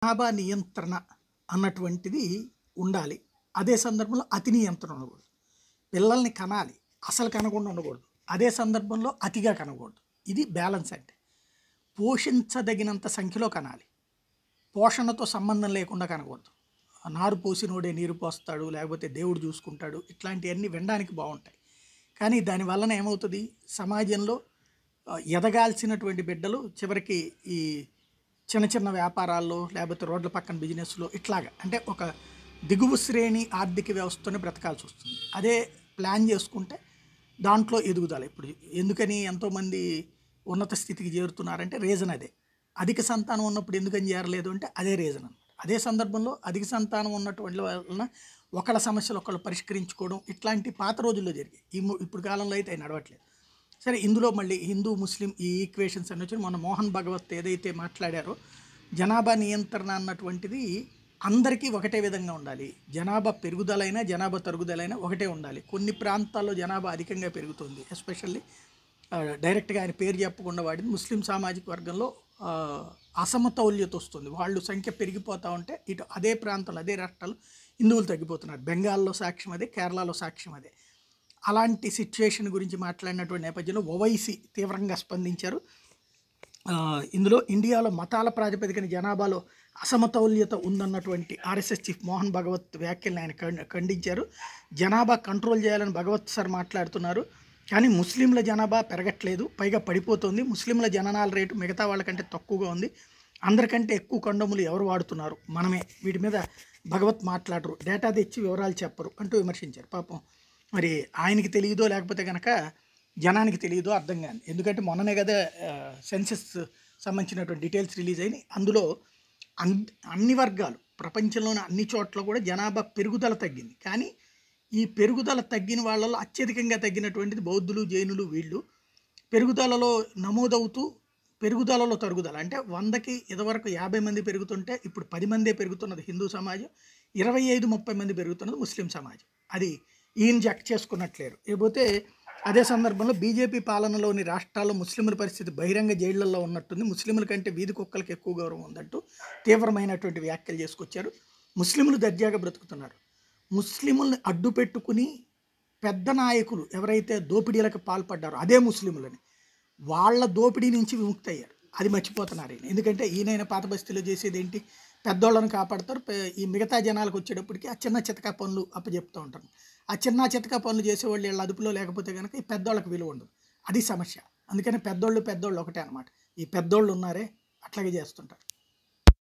జనాభా నియంత్రణ అన్నటువంటిది ఉండాలి అదే సందర్భంలో అతి నియంత్రణ ఉండకూడదు పిల్లల్ని కనాలి అసలు కనకుండా ఉండకూడదు అదే సందర్భంలో అతిగా కనకూడదు ఇది బ్యాలెన్స్ అంటే పోషించదగినంత సంఖ్యలో కనాలి పోషణతో సంబంధం లేకుండా కనకూడదు నారు పోసినోడే నీరు పోస్తాడు లేకపోతే దేవుడు చూసుకుంటాడు ఇట్లాంటివన్నీ వినడానికి బాగుంటాయి కానీ దాని వలన ఏమవుతుంది సమాజంలో ఆ, ఎదగాల్సినటువంటి బిడ్డలు చివరికి ఈ చిన్న చిన్న వ్యాపారాల్లో లేకపోతే రోడ్ల పక్కన బిజినెస్లో ఇట్లాగా అంటే ఒక దిగువ శ్రేణి ఆర్థిక వ్యవస్థతోనే బ్రతకాల్సి వస్తుంది అదే ప్లాన్ చేసుకుంటే దాంట్లో ఎదుగుదల ఇప్పుడు ఎందుకని ఎంతోమంది ఉన్నత స్థితికి చేరుతున్నారంటే రీజన్ అదే అధిక సంతానం ఉన్నప్పుడు ఎందుకని చేరలేదు అంటే అదే రీజన్ అనమాట అదే సందర్భంలో అధిక సంతానం ఉన్నటువంటి వలన ఒకళ్ళ సమస్యలు ఒకళ్ళు పరిష్కరించుకోవడం ఇట్లాంటి పాత రోజుల్లో జరిగాయి ఈ ము- ఇప్పుడు కాలంలో అయితే అవి నడవట్లేదు సరే ఇందులో మళ్ళీ హిందూ ముస్లిం ఈ ఈక్వేషన్స్ అని వచ్చి మన మోహన్ భగవత్ ఏదైతే మాట్లాడారో జనాభా నియంత్రణ అన్నటువంటిది అందరికీ ఒకటే విధంగా ఉండాలి జనాభా పెరుగుదలైనా జనాభా తరుగుదలైనా ఒకటే ఉండాలి కొన్ని ప్రాంతాల్లో జనాభా అధికంగా పెరుగుతుంది ఎస్పెషల్లీ డైరెక్ట్గా ఆయన పేరు చెప్పకుండా వాడింది ముస్లిం సామాజిక వర్గంలో ఆ, అసమతౌల్యత వస్తుంది వాళ్ళు సంఖ్య పెరిగిపోతూ ఉంటే ఇటు అదే ప్రాంతాలు అదే రాష్ట్రాలు హిందువులు తగ్గిపోతున్నారు బెంగాల్లో సాక్ష్యం అదే కేరళలో సాక్ష్యం అదే అలాంటి సిచ్యువేషన్ గురించి మాట్లాడినటువంటి నేపథ్యంలో ఓవైసీ తీవ్రంగా స్పందించారు ఆ, ఇందులో ఇండియాలో మతాల ప్రాతిపదికన జనాభాలో అసమతౌల్యత ఉందన్నటువంటి ఆర్ఎస్ఎస్ చీఫ్ మోహన్ భగవత్ వ్యాఖ్యలను ఆయన ఖండ- ఖండించారు జనాభా కంట్రోల్ చేయాలని భగవత్ సార్ మాట్లాడుతున్నారు కానీ ముస్లింల జనాభా పెరగట్లేదు పైగా పడిపోతుంది ముస్లింల జననాల రేటు మిగతా వాళ్ళకంటే తక్కువగా ఉంది అందరికంటే ఎక్కువ కండములు ఎవరు వాడుతున్నారు మనమే వీటి మీద భగవత్ మాట్లాడరు డేటా తెచ్చి వివరాలు చెప్పరు అంటూ విమర్శించారు పాపం మరి ఆయనకి తెలియదో లేకపోతే కనుక జనానికి తెలియదో అర్థం కాదు ఎందుకంటే మొన్ననే కదా సెన్సెస్ సంబంధించినటువంటి డీటెయిల్స్ రిలీజ్ అయినాయి అందులో అన్ అన్ని వర్గాలు ప్రపంచంలోని అన్ని చోట్ల కూడా జనాభా పెరుగుదల తగ్గింది కానీ ఈ పెరుగుదల తగ్గిన వాళ్ళలో అత్యధికంగా తగ్గినటువంటిది బౌద్ధులు జైనులు వీళ్ళు పెరుగుదలలో నమోదవుతూ పెరుగుదలలో తరుగుదల అంటే వందకి ఇదివరకు యాభై మంది పెరుగుతుంటే ఇప్పుడు పది మందే పెరుగుతున్నది హిందూ సమాజం ఇరవై ఐదు ముప్పై మంది పెరుగుతున్నది ముస్లిం సమాజం అది ఈయన జక్ చేసుకున్నట్లేరు ఇకపోతే అదే సందర్భంలో బీజేపీ పాలనలోని రాష్ట్రాల్లో ముస్లింల పరిస్థితి బహిరంగ జైళ్లలో ఉన్నట్టుంది ముస్లింల కంటే వీధి కుక్కలకు ఎక్కువ గౌరవం ఉందంటూ తీవ్రమైనటువంటి వ్యాఖ్యలు చేసుకొచ్చారు ముస్లింలు దర్జాగా బ్రతుకుతున్నారు ముస్లింలను అడ్డు పెట్టుకుని పెద్ద నాయకులు ఎవరైతే దోపిడీలకు పాల్పడ్డారో అదే ముస్లింలని వాళ్ళ దోపిడీ నుంచి విముక్తి అయ్యారు అది మర్చిపోతున్నారు ఈయన ఎందుకంటే ఈయనైనా పాత బస్తీలో చేసేది ఏంటి పెద్దోళ్ళని కాపాడతారు పె- ఈ మిగతా జనాలకు వచ్చేటప్పటికి ఆ చిన్న చితకా పనులు అప్పచెప్తూ ఉంటారు ఆ చిన్న చితకా పనులు చేసేవాళ్ళు వీళ్ళ అదుపులో లేకపోతే కనుక ఈ పెద్దోళ్ళకి విలువ ఉండదు అది సమస్య అందుకని పెద్దోళ్ళు పెద్దోళ్ళు ఒకటే అనమాట ఈ పెద్దోళ్ళు ఉన్నారే అట్లాగే చేస్తుంటారు